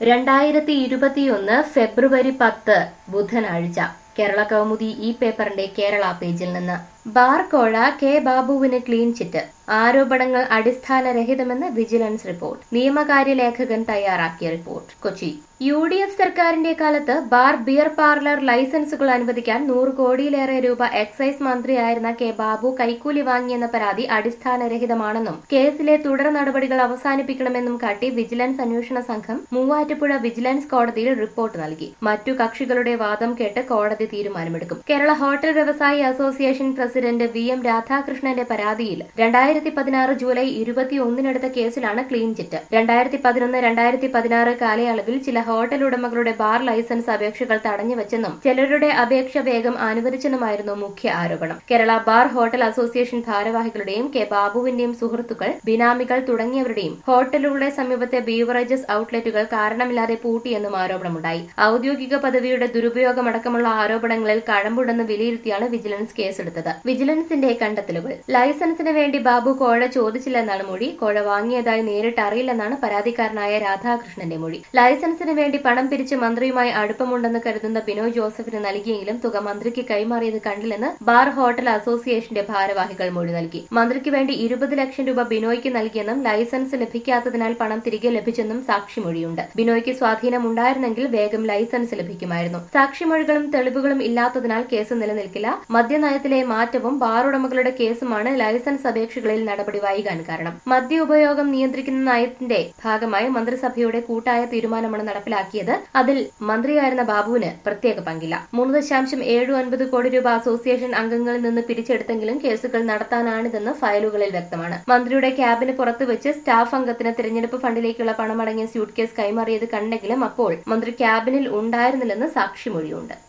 രണ്ടായിരത്തി ഇരുപത്തിയൊന്ന് ഫെബ്രുവരി പത്ത് ബുധനാഴ്ച കേരള കൗമുദി ഈ പേപ്പറിന്റെ കേരള പേജിൽ നിന്ന് ബാർ കോഴ കെ ബാബുവിന് ക്ലീൻ ചിറ്റ് ആരോപണങ്ങൾ അടിസ്ഥാനരഹിതമെന്ന് വിജിലൻസ് റിപ്പോർട്ട് നിയമകാര്യ ലേഖകൻ തയ്യാറാക്കിയ report Kochi U D F സർക്കാരിന്റെ കാലത്ത് ബാർ ബിയർ പാർലർ ലൈസൻസുകൾ അനുവദിക്കാൻ നൂറ് കോടിയിലേറെ രൂപ എക്സൈസ് മന്ത്രിയായിരുന്ന കെ ബാബു കൈക്കൂലി വാങ്ങിയെന്ന പരാതി അടിസ്ഥാനരഹിതമാണെന്നും കേസിലെ തുടർ നടപടികൾ അവസാനിപ്പിക്കണമെന്നും കാട്ടി വിജിലൻസ് അന്വേഷണ സംഘം മൂവാറ്റുപുഴ വിജിലൻസ് കോടതിയിൽ റിപ്പോർട്ട് നൽകി മറ്റു കക്ഷികളുടെ വാദം കേട്ട് കോടതി തീരുമാനമെടുക്കും കേരള ഹോട്ടൽ വ്യവസായി അസോസിയേഷൻ പ്രസിഡന്റ് വി എം രാധാകൃഷ്ണന്റെ പരാതിയിൽ രണ്ടായിരത്തി പതിനാറ് ജൂലൈ ഇരുപത്തിയൊന്നിനെടുത്ത കേസിലാണ് ക്ലീൻ ചിറ്റ് രണ്ടായിരത്തി പതിനൊന്ന് രണ്ടായിരത്തി പതിനാറ് കാലയളവിൽ ചില ഹോട്ടൽ ഉടമകളുടെ ബാർ ലൈസൻസ് അപേക്ഷകൾ തടഞ്ഞുവെച്ചെന്നും ചിലരുടെ അപേക്ഷ വേഗം അനുവദിച്ചെന്നുമായിരുന്നു മുഖ്യ ആരോപണം കേരള ബാർ ഹോട്ടൽ അസോസിയേഷൻ ഭാരവാഹികളുടെയും കെ ബാബുവിന്റെയും സുഹൃത്തുക്കൾ ബിനാമികൾ തുടങ്ങിയവരുടെയും ഹോട്ടലുകളുടെ സമീപത്തെ ബീവറേജസ് ഔട്ട്ലെറ്റുകൾ കാരണമില്ലാതെ പൂട്ടിയെന്നും ആരോപണമുണ്ടായി ഔദ്യോഗിക പദവിയുടെ ദുരുപയോഗമടക്കമുള്ള ആരോപണങ്ങളിൽ കഴമ്പുണ്ടെന്ന് വിലയിരുത്തിയാണ് വിജിലൻസ് കേസെടുത്തത് വിജിലൻസിന്റെ കണ്ടെത്തലുകൾ ലൈസൻസിന് വേണ്ടി ബാബു കോഴ ചോദിച്ചില്ലെന്നാണ് മൊഴി കോഴ വാങ്ങിയതായി നേരിട്ട് അറിയില്ലെന്നാണ് പരാതിക്കാരനായ രാധാകൃഷ്ണന്റെ മൊഴി ലൈസൻസിന് വേണ്ടി പണം പിരിച്ച് മന്ത്രിയുമായി അടുപ്പമുണ്ടെന്ന് കരുതുന്ന ബിനോയ് ജോസഫിന് നൽകിയെങ്കിലും തുക മന്ത്രിക്ക് കൈമാറിയത് കണ്ടില്ലെന്ന് ബാർ ഹോട്ടൽ അസോസിയേഷന്റെ ഭാരവാഹികൾ മൊഴി നൽകി മന്ത്രിക്ക് വേണ്ടി ഇരുപത് ലക്ഷം രൂപ ബിനോയ്ക്ക് നൽകിയെന്നും ലൈസൻസ് ലഭിക്കാത്തതിനാൽ പണം തിരികെ ലഭിച്ചെന്നും സാക്ഷിമൊഴിയുണ്ട് ബിനോയ്ക്ക് സ്വാധീനമുണ്ടായിരുന്നെങ്കിൽ വേഗം ലൈസൻസ് ലഭിക്കുമായിരുന്നു സാക്ഷിമൊഴികളും തെളിവുകളും ഇല്ലാത്തതിനാൽ കേസ് നിലനിൽക്കില്ല മദ്യനയത്തിലെ മാറ്റവും ബാർ ഉടമകളുടെ കേസുമാണ് ലൈസൻസ് അപേക്ഷകളിൽ നടപടി വൈകാൻ കാരണം മദ്യ ഉപയോഗം നിയന്ത്രിക്കുന്ന നയത്തിന്റെ ഭാഗമായി മന്ത്രിസഭയുടെ കൂട്ടായ തീരുമാനമാണ് നടപ്പിലാക്കിയത് അതിൽ മന്ത്രിയായിരുന്ന ബാബുവിന് പ്രത്യേക പങ്കില്ല മൂന്ന് ദശാംശം ഏഴ് ഒൻപത് കോടി രൂപ അസോസിയേഷൻ അംഗങ്ങളിൽ നിന്ന് പിരിച്ചെടുത്തെങ്കിലും കേസുകൾ നടത്താനാണിതെന്ന് ഫയലുകളിൽ വ്യക്തമാണ് മന്ത്രിയുടെ ക്യാബിന് പുറത്തു വെച്ച് സ്റ്റാഫ് അംഗത്തിന് തിരഞ്ഞെടുപ്പ് ഫണ്ടിലേക്കുള്ള പണമടങ്ങിയ സ്യൂട്ട് കേസ് കൈമാറിയത് കണ്ടെങ്കിലും അപ്പോൾ മന്ത്രി ക്യാബിനിൽ ഉണ്ടായിരുന്നില്ലെന്ന് സാക്ഷിമൊഴിയുണ്ട്